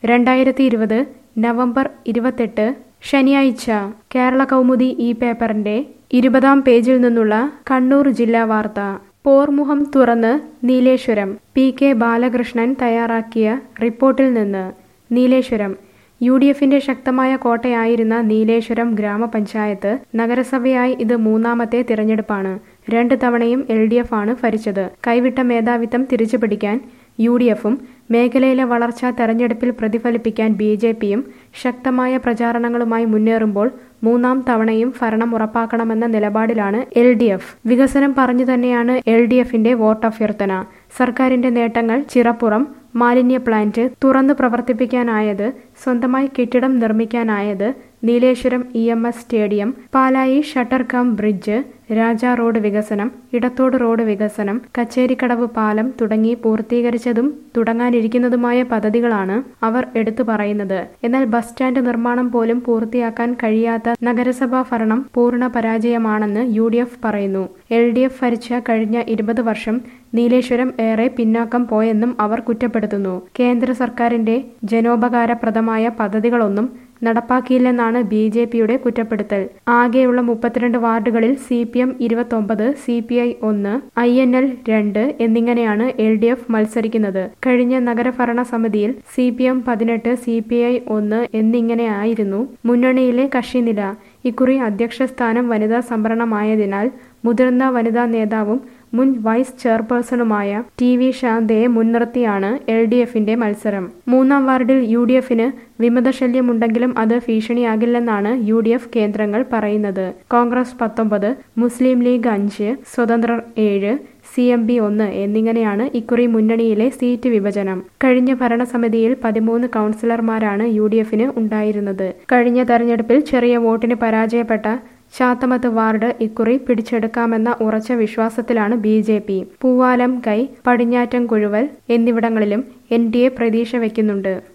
രണ്ടായിരത്തി ഇരുപത് നവംബർ ഇരുപത്തെട്ട് ശനിയാഴ്ച കേരള കൗമുദി ഈ പേപ്പറിന്റെ ഇരുപതാം പേജിൽ നിന്നുള്ള കണ്ണൂർ ജില്ലാ വാർത്ത പോർമുഖം തുറന്ന് നീലേശ്വരം പി കെ ബാലകൃഷ്ണൻ തയ്യാറാക്കിയ റിപ്പോർട്ടിൽ നിന്ന് നീലേശ്വരം യു ഡി എഫിന്റെ ശക്തമായ കോട്ടയായിരുന്ന നീലേശ്വരം ഗ്രാമപഞ്ചായത്ത് നഗരസഭയായി ഇത് മൂന്നാമത്തെ തിരഞ്ഞെടുപ്പാണ് രണ്ട് തവണയും എൽ ഡി എഫ് ആണ് ഭരിച്ചത് കൈവിട്ട മേധാവിത്വം തിരിച്ചുപിടിക്കാൻ യു ഡി എഫും മേഖലയിലെ വളർച്ച തെരഞ്ഞെടുപ്പിൽ പ്രതിഫലിപ്പിക്കാൻ ബി ജെ പിയും ശക്തമായ പ്രചാരണങ്ങളുമായി മുന്നേറുമ്പോൾ മൂന്നാം തവണയും ഭരണം ഉറപ്പാക്കണമെന്ന നിലപാടിലാണ് എൽ ഡി എഫ് വികസനം പറഞ്ഞു തന്നെയാണ് എൽ ഡി എഫിന്റെ വോട്ടഭ്യർത്ഥന സർക്കാരിന്റെ നേട്ടങ്ങൾ ചിറപ്പുറം മാലിന്യ പ്ലാന്റ് തുറന്നു പ്രവർത്തിപ്പിക്കാനായത് സ്വന്തമായി കെട്ടിടം നിർമ്മിക്കാനായത് Nileshwaram E M S stadium Palayi shutter cum bridge Raja road വികസനം ഇടത്തോട് റോഡ് വികസനം കച്ചേരിക്കടവ് പാലം തുടങ്ങി പൂർത്തീകരിച്ചതും തുടങ്ങാനിരിക്കുന്നതുമായ പദ്ധതികളാണ് അവർ എടുത്തു പറയുന്നത് എന്നാൽ ബസ് സ്റ്റാൻഡ് നിർമ്മാണം പോലും പൂർത്തിയാക്കാൻ കഴിയാത്ത നഗരസഭാ ഭരണം പൂർണ്ണ പരാജയമാണെന്ന് യു ഡി എഫ് പറയുന്നു എൽ ഡി എഫ് ഭരിച്ച കഴിഞ്ഞ ഇരുപത് വർഷം നീലേശ്വരം ഏറെ പിന്നാക്കം പോയെന്നും അവർ കുറ്റപ്പെടുത്തുന്നു കേന്ദ്ര സർക്കാരിന്റെ ജനോപകാരപ്രദമായ പദ്ധതികളൊന്നും നടപ്പാക്കിയില്ലെന്നാണ് ബി ജെ പിയുടെ കുറ്റപ്പെടുത്തൽ ആകെയുള്ള മുപ്പത്തിരണ്ട് വാർഡുകളിൽ സി പി എം ഇരുപത്തൊമ്പത് സി പി ഐ ഒന്ന് ഐ എൻ എൽ രണ്ട് എന്നിങ്ങനെയാണ് എൽ ഡി എഫ് മത്സരിക്കുന്നത് കഴിഞ്ഞ നഗരഭരണ സമിതിയിൽ സി പി എം പതിനെട്ട് സി പി ഐ ഒന്ന് എന്നിങ്ങനെയായിരുന്നു മുന്നണിയിലെ കക്ഷിനില ഇക്കുറി അധ്യക്ഷ സ്ഥാനം വനിതാ സംവരണമായതിനാൽ മുതിർന്ന വനിതാ നേതാവും മുൻ വൈസ് ചെയർപേഴ്സണുമായ ടി വി ശാന്തയെ മുൻനിർത്തിയാണ് എൽ ഡി എഫിന്റെ മത്സരം മൂന്നാം വാർഡിൽ യു ഡി എഫിന് വിമതശല്യമുണ്ടെങ്കിലും അത് ഭീഷണിയാകില്ലെന്നാണ് യു ഡി എഫ് കേന്ദ്രങ്ങൾ പറയുന്നത് കോൺഗ്രസ് പത്തൊമ്പത് മുസ്ലിം ലീഗ് അഞ്ച് സ്വതന്ത്രർ ഏഴ് സി എം ബി ഒന്ന് എന്നിങ്ങനെയാണ് ഇക്കുറി മുന്നണിയിലെ സീറ്റ് വിഭജനം കഴിഞ്ഞ ഭരണസമിതിയിൽ പതിമൂന്ന് കൗൺസിലർമാരാണ് യു ഡി എഫിന് ഉണ്ടായിരുന്നത് കഴിഞ്ഞ തെരഞ്ഞെടുപ്പിൽ ചെറിയ വോട്ടിന് പരാജയപ്പെട്ട ചാത്തമത്ത് വാർഡ് ഇക്കുറി പിടിച്ചെടുക്കാമെന്ന ഉറച്ച വിശ്വാസത്തിലാണ് ബി ജെ പി പൂവാലം കൈ പടിഞ്ഞാറ്റം കുഴുവൽ എന്നിവിടങ്ങളിലും എൻ ഡി എ പ്രതീക്ഷ വയ്ക്കുന്നുണ്ട്